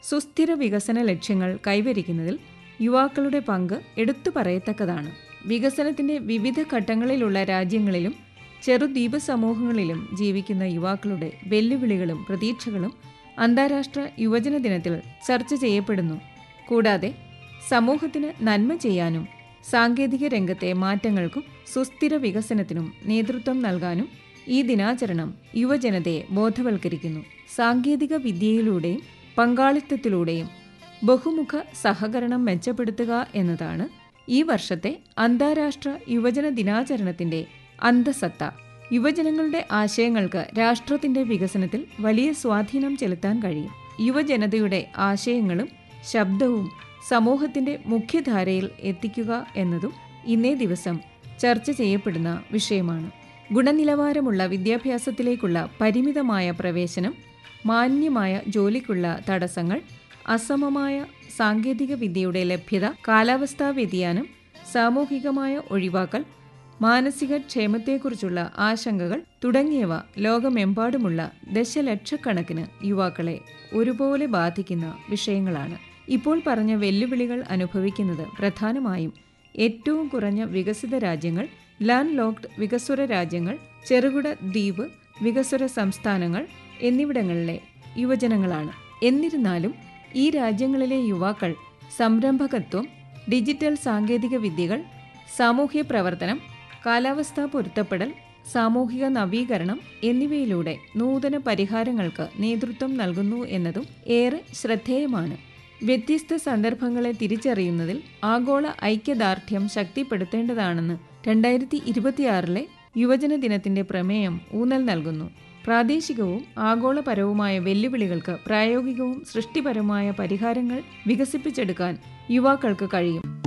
സുസ്ഥിര വികസന ലക്ഷ്യങ്ങൾ കൈവരിക്കുന്നതിൽ യുവാക്കളുടെ പങ്ക് എടുത്തു പറയത്തക്കതാണ് വികസനത്തിന്റെ വിവിധ ഘട്ടങ്ങളിലുള്ള രാജ്യങ്ങളിലും ചെറുദ്വീപ സമൂഹങ്ങളിലും ജീവിക്കുന്ന യുവാക്കളുടെ വെല്ലുവിളികളും പ്രതീക്ഷകളും അന്താരാഷ്ട്ര യുവജന ദിനത്തിൽ ചർച്ച ചെയ്യപ്പെടുന്നു കൂടാതെ സമൂഹത്തിന് നന്മ ചെയ്യാനും സാങ്കേതിക രംഗത്തെ മാറ്റങ്ങൾക്കും സുസ്ഥിര വികസനത്തിനും നേതൃത്വം നൽകാനും ഈ ദിനാചരണം യുവജനതയെ ബോധവൽക്കരിക്കുന്നു സാങ്കേതിക വിദ്യയിലൂടെയും പങ്കാളിത്തത്തിലൂടെയും ബഹുമുഖ സഹകരണം മെച്ചപ്പെടുത്തുക എന്നതാണ് ഈ വർഷത്തെ അന്താരാഷ്ട്ര യുവജന ദിനാചരണത്തിന്റെ അന്തസത്ത യുവജനങ്ങളുടെ ആശയങ്ങൾക്ക് രാഷ്ട്രത്തിന്റെ വികസനത്തിൽ വലിയ സ്വാധീനം ചെലുത്താൻ കഴിയും യുവജനതയുടെ ആശയങ്ങളും ശബ്ദവും സമൂഹത്തിന്റെ മുഖ്യധാരയിൽ എത്തിക്കുക എന്നതും ഇന്നേ ദിവസം ചർച്ച ചെയ്യപ്പെടുന്ന വിഷയമാണ് ഗുണനിലവാരമുള്ള വിദ്യാഭ്യാസത്തിലേക്കുള്ള പരിമിതമായ പ്രവേശനം മാന്യമായ ജോലിക്കുള്ള തടസ്സങ്ങൾ അസമമായ സാങ്കേതിക വിദ്യയുടെ ലഭ്യത കാലാവസ്ഥാ വ്യതിയാനം സാമൂഹികമായ ഒഴിവാക്കൽ മാനസിക ക്ഷേമത്തെക്കുറിച്ചുള്ള ആശങ്കകൾ തുടങ്ങിയവ ലോകമെമ്പാടുമുള്ള ദശലക്ഷക്കണക്കിന് യുവാക്കളെ ഒരുപോലെ ബാധിക്കുന്ന വിഷയങ്ങളാണ് ഇപ്പോൾ പറഞ്ഞ വെല്ലുവിളികൾ അനുഭവിക്കുന്നത് പ്രധാനമായും ഏറ്റവും കുറഞ്ഞ വികസിത രാജ്യങ്ങൾ ലാൻഡ് ലോക്ഡ് വികസ്വര രാജ്യങ്ങൾ ചെറുകിട ദ്വീപ് വികസ്വര സംസ്ഥാനങ്ങൾ എന്നിവിടങ്ങളിലെ യുവജനങ്ങളാണ് എന്നിരുന്നാലും ഈ രാജ്യങ്ങളിലെ യുവാക്കൾ സംരംഭകത്വം ഡിജിറ്റൽ സാങ്കേതിക വിദ്യകൾ സാമൂഹ്യ പ്രവർത്തനം കാലാവസ്ഥാ പൊരുത്തപ്പെടൽ സാമൂഹിക നവീകരണം എന്നിവയിലൂടെ നൂതന പരിഹാരങ്ങൾക്ക് നേതൃത്വം നൽകുന്നു എന്നതും ഏറെ ശ്രദ്ധേയമാണ് വ്യത്യസ്ത സന്ദർഭങ്ങളെ തിരിച്ചറിയുന്നതിൽ ആഗോള ഐക്യദാർഢ്യം ശക്തിപ്പെടുത്തേണ്ടതാണെന്ന് രണ്ടായിരത്തി ഇരുപത്തിയാറിലെ യുവജന ദിനത്തിന്റെ പ്രമേയം ഊന്നൽ നൽകുന്നു പ്രാദേശികവും ആഗോളപരവുമായ വെല്ലുവിളികൾക്ക് പ്രായോഗികവും സൃഷ്ടിപരമായ പരിഹാരങ്ങൾ വികസിപ്പിച്ചെടുക്കാൻ യുവാക്കൾക്ക് കഴിയും